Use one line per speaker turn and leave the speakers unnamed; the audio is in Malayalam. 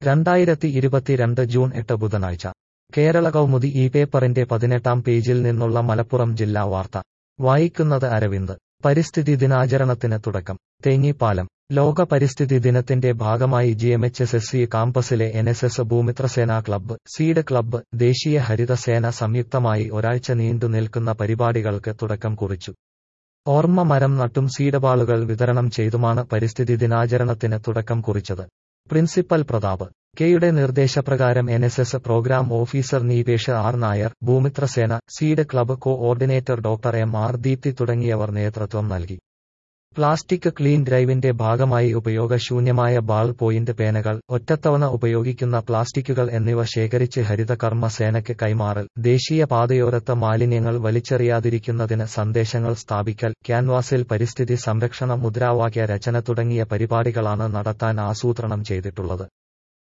രണ്ടായിരത്തി ഇരുപത്തിരണ്ട് ജൂൺ എട്ട് ബുധനാഴ്ച കേരള കൗമുദി ഈ പേപ്പറിന്റെ പതിനെട്ടാം പേജിൽ നിന്നുള്ള മലപ്പുറം ജില്ലാ വാർത്ത വായിക്കുന്നത് അരവിന്ദ് പരിസ്ഥിതി ദിനാചരണത്തിന് തുടക്കം തേഞ്ഞിപ്പാലം ലോക പരിസ്ഥിതി ദിനത്തിന്റെ ഭാഗമായി G M H S S C കാമ്പസിലെ N S S Bhoomithrasena club seed club ദേശീയ ഹരിത സേന സംയുക്തമായി ഒരാഴ്ച നീണ്ടു നിൽക്കുന്ന പരിപാടികൾക്ക് തുടക്കം കുറിച്ചു ഓർമ്മ മരം നട്ടും സീഡബാളുകൾ വിതരണം ചെയ്തുമാണ് പരിസ്ഥിതി ദിനാചരണത്തിന് തുടക്കം കുറിച്ചത് പ്രിൻസിപ്പൽ പ്രതാപ് കെയുടെ നിർദ്ദേശപ്രകാരം N S S program officer Neepesh R Nair Bhoomithrasena seed club coordinator doctor M R Deepthi തുടങ്ങിയവർ നേതൃത്വം നൽകി പ്ലാസ്റ്റിക് ക്ലീൻ ഡ്രൈവിന്റെ ഭാഗമായി ഉപയോഗശൂന്യമായ ബാൾ പോയിന്റ് പേനകൾ ഒറ്റത്തവണ ഉപയോഗിക്കുന്ന പ്ലാസ്റ്റിക്കുകൾ എന്നിവ ശേഖരിച്ച് ഹരിതകർമ്മ സേനയ്ക്ക് കൈമാറൽ ദേശീയ പാതയോരത്ത് മാലിന്യങ്ങൾ വലിച്ചെറിയാതിരിക്കുന്നതിന് സന്ദേശങ്ങൾ സ്ഥാപിക്കൽ ക്യാൻവാസിൽ പരിസ്ഥിതി സംരക്ഷണ മുദ്രാവാക്യ രചന തുടങ്ങിയ പരിപാടികളാണ് നടത്താൻ ആസൂത്രണം ചെയ്തിട്ടുള്ളത്